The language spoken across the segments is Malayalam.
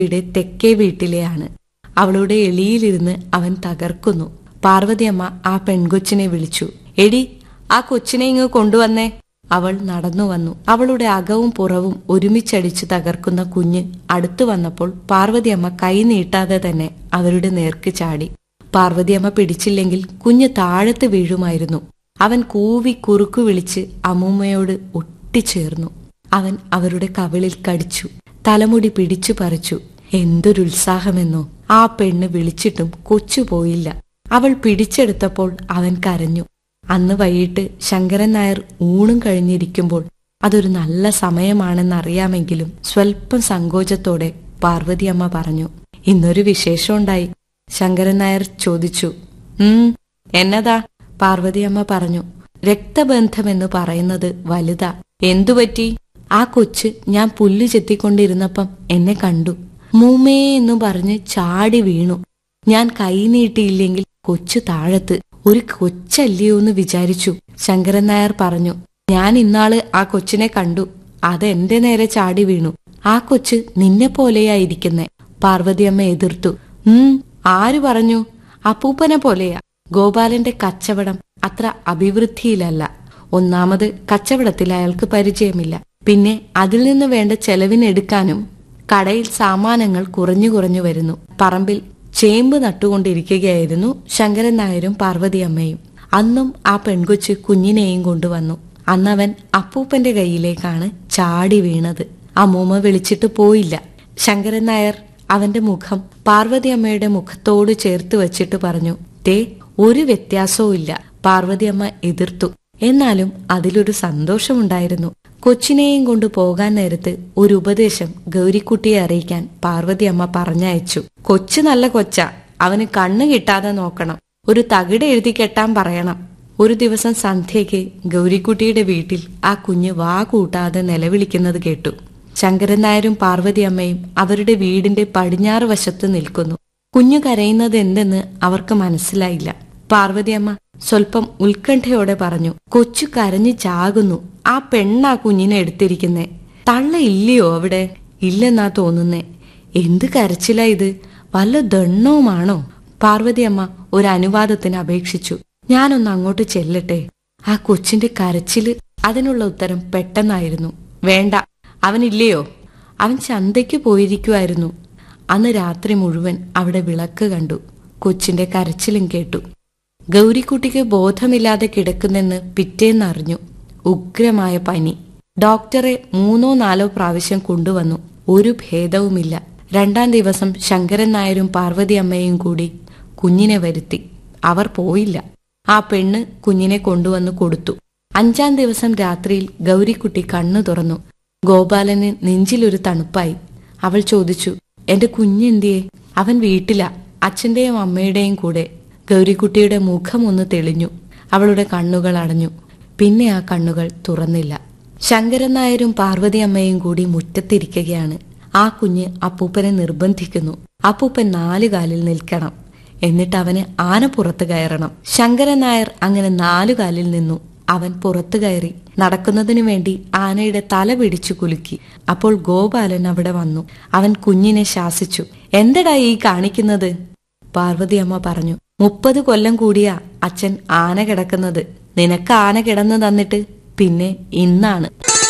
ഇവിടെ തെക്കേ വീട്ടിലെയാണ് അവളുടെ എളിയിലിരുന്ന് അവൻ തകർക്കുന്നു പാർവതിയമ്മ ആ പെൺകൊച്ചിനെ വിളിച്ചു എടി ആ കൊച്ചിനെ ഇങ്ങ് കൊണ്ടുവന്നേ അവൾ നടന്നു വന്നു അവളുടെ അകവും പുറവും ഒരുമിച്ചടിച്ചു തകർക്കുന്ന കുഞ്ഞ് അടുത്തു വന്നപ്പോൾ പാർവതിയമ്മ കൈ നീട്ടാതെ തന്നെ അവരുടെ നേർക്ക് ചാടി പാർവതിയമ്മ പിടിച്ചില്ലെങ്കിൽ കുഞ്ഞ് താഴത്ത് വീഴുമായിരുന്നു അവൻ കൂവി കുറുക്കു വിളിച്ച് അമ്മൂമ്മയോട് ഒട്ടിച്ചേർന്നു അവൻ അവരുടെ കവിളിൽ കടിച്ചു തലമുടി പിടിച്ചു പറിച്ചു എന്തൊരുത്സാഹമെന്നോ ആ പെണ്ണ് വിളിച്ചിട്ടും കൊച്ചു പോയില്ല അവൾ പിടിച്ചെടുത്തപ്പോൾ അവൻ കരഞ്ഞു അന്ന് വൈകിട്ട് ശങ്കരൻ നായർ ഊണും കഴിഞ്ഞിരിക്കുമ്പോൾ അതൊരു നല്ല സമയമാണെന്നറിയാമെങ്കിലും സ്വൽപ്പം സങ്കോചത്തോടെ പാർവതിയമ്മ പറഞ്ഞു ഇന്നൊരു വിശേഷമുണ്ടായി ശങ്കരൻ നായർ ചോദിച്ചു ഉം എന്നതാ പാർവതിയമ്മ പറഞ്ഞു രക്തബന്ധമെന്ന് പറയുന്നത് വലുതാ എന്തുപറ്റി ആ കൊച്ച് ഞാൻ പുല്ല് ചെത്തിക്കൊണ്ടിരുന്നപ്പം എന്നെ കണ്ടു മൂമേ എന്നു പറഞ്ഞ് ചാടി വീണു ഞാൻ കൈ നീട്ടിയില്ലെങ്കിൽ കൊച്ചു താഴത്ത് ഒരു കൊച്ചല്ലയോ എന്ന് വിചാരിച്ചു ശങ്കരൻ നായർ പറഞ്ഞു ഞാൻ ഇന്നാള് ആ കൊച്ചിനെ കണ്ടു അത് എന്റെ നേരെ ചാടി വീണു ആ കൊച്ച് നിന്നെ പോലെയായിരിക്കുന്നെ പാർവതിയമ്മ എതിർത്തു ഉം ആര് പറഞ്ഞു അപ്പൂപ്പനെ പോലെയാ ഗോപാലന്റെ കച്ചവടം അത്ര അഭിവൃദ്ധിയിലല്ല ഒന്നാമത് കച്ചവടത്തിൽ അയാൾക്ക് പരിചയമില്ല പിന്നെ അതിൽ നിന്ന് വേണ്ട ചെലവിനെടുക്കാനും കടയിൽ സാമാനങ്ങൾ കുറഞ്ഞു കുറഞ്ഞു വരുന്നു പറമ്പിൽ ചേമ്പ് നട്ടുകൊണ്ടിരിക്കുകയായിരുന്നു ശങ്കരൻ നായരും പാർവതിയമ്മയും അന്നും ആ പെൺകൊച്ച് കുഞ്ഞിനെയും കൊണ്ടുവന്നു അന്നവൻ അപ്പൂപ്പന്റെ കയ്യിലേക്കാണ് ചാടി വീണത് അമ്മൂമ്മ വിളിച്ചിട്ട് പോയില്ല ശങ്കരൻ നായർ അവന്റെ മുഖം പാർവതിയമ്മയുടെ മുഖത്തോട് ചേർത്ത് വച്ചിട്ട് പറഞ്ഞു തേ ഒരു വ്യത്യാസവും ഇല്ല പാർവതിയമ്മ എതിർത്തു എന്നാലും അതിലൊരു സന്തോഷമുണ്ടായിരുന്നു കൊച്ചിനെയും കൊണ്ട് പോകാൻ നേരത്ത് ഒരു ഉപദേശം ഗൗരിക്കുട്ടിയെ അറിയിക്കാൻ പാർവതിയമ്മ പറഞ്ഞയച്ചു കൊച്ചു നല്ല കൊച്ച അവന് കണ്ണ് കിട്ടാതെ നോക്കണം ഒരു തകിട് എഴുതി കെട്ടാൻ പറയണം ഒരു ദിവസം സന്ധ്യയ്ക്ക് ഗൗരിക്കുട്ടിയുടെ വീട്ടിൽ ആ കുഞ്ഞ് വാ കൂട്ടാതെ നിലവിളിക്കുന്നത് കേട്ടു ശങ്കരൻ നായരും പാർവതിയമ്മയും അവരുടെ വീടിന്റെ പടിഞ്ഞാറ് വശത്ത് നിൽക്കുന്നു കുഞ്ഞു കരയുന്നത് എന്തെന്ന് അവർക്ക് മനസ്സിലായില്ല പാർവതിയമ്മ സ്വൽപ്പം ഉത്കണ്ഠയോടെ പറഞ്ഞു കൊച്ചു കരഞ്ഞു ചാകുന്നു ആ പെണ്ണാ കുഞ്ഞിനെ എടുത്തിരിക്കുന്നേ തള്ള ഇല്ലയോ അവിടെ ഇല്ലെന്നാ തോന്നുന്നേ എന്ത് കരച്ചിലാ ഇത് വല്ല ദണ്ണവുമാണോ പാർവതിയമ്മ ഒരു അനുവാദത്തിന് അപേക്ഷിച്ചു ഞാനൊന്ന് അങ്ങോട്ട് ചെല്ലട്ടെ ആ കൊച്ചിന്റെ കരച്ചില് അതിനുള്ള ഉത്തരം പെട്ടെന്നായിരുന്നു വേണ്ട അവനില്ലയോ അവൻ ചന്തയ്ക്ക് പോയിരിക്കുമായിരുന്നു അന്ന് രാത്രി മുഴുവൻ അവിടെ വിളക്ക് കണ്ടു കൊച്ചിന്റെ കരച്ചിലും കേട്ടു ഗൗരിക്കുട്ടിക്ക് ബോധമില്ലാതെ കിടക്കുന്നെന്ന് പിറ്റേന്നറിഞ്ഞു ഉഗ്രമായ പനി ഡോക്ടറെ മൂന്നോ നാലോ പ്രാവശ്യം കൊണ്ടുവന്നു ഒരു ഭേദവുമില്ല രണ്ടാം ദിവസം ശങ്കരൻ നായരും പാർവതി അമ്മയും കൂടി കുഞ്ഞിനെ വരുത്തി അവർ പോയില്ല ആ പെണ്ണ് കുഞ്ഞിനെ കൊണ്ടുവന്ന് കൊടുത്തു അഞ്ചാം ദിവസം രാത്രിയിൽ ഗൗരിക്കുട്ടി കണ്ണു തുറന്നു ഗോപാലന് നെഞ്ചിലൊരു തണുപ്പായി അവൾ ചോദിച്ചു എന്റെ കുഞ്ഞെന്തിയെ അവൻ വീട്ടില അച്ഛന്റെയും അമ്മയുടെയും കൂടെ ഗൗരിക്കുട്ടിയുടെ മുഖം ഒന്ന് തെളിഞ്ഞു അവളുടെ കണ്ണുകൾ അടഞ്ഞു പിന്നെ ആ കണ്ണുകൾ തുറന്നില്ല ശങ്കരൻ നായരും പാർവതി അമ്മയും കൂടി മുറ്റത്തിരിക്കുകയാണ് ആ കുഞ്ഞ് അപ്പൂപ്പനെ നിർബന്ധിക്കുന്നു അപ്പൂപ്പൻ നാലു കാലിൽ നിൽക്കണം എന്നിട്ട് അവന് ആന പുറത്തു കയറണം ശങ്കരൻ നായർ അങ്ങനെ നാലു കാലിൽ നിന്നു അവൻ പുറത്തു കയറി നടക്കുന്നതിനു വേണ്ടി ആനയുടെ തല പിടിച്ചു കുലുക്കി അപ്പോൾ ഗോപാലൻ അവിടെ വന്നു അവൻ കുഞ്ഞിനെ ശാസിച്ചു എന്തടാ ഈ കാണിക്കുന്നത് പാർവതിയമ്മ പറഞ്ഞു മുപ്പത് കൊല്ലം കൂടിയാ അച്ഛൻ ആന കിടക്കുന്നത് നിനക്ക് ആന കിടന്നു തന്നിട്ട് പിന്നെ ഇന്നാണ്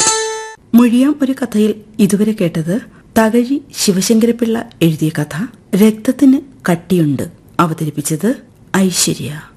മൊഴിയാം ഒരു കഥയിൽ ഇതുവരെ കേട്ടത് തകഴി ശിവശങ്കരപിള്ള എഴുതിയ കഥ രക്തത്തിന് കട്ടിയുണ്ട് അവതരിപ്പിച്ചത് ഐശ്വര്യ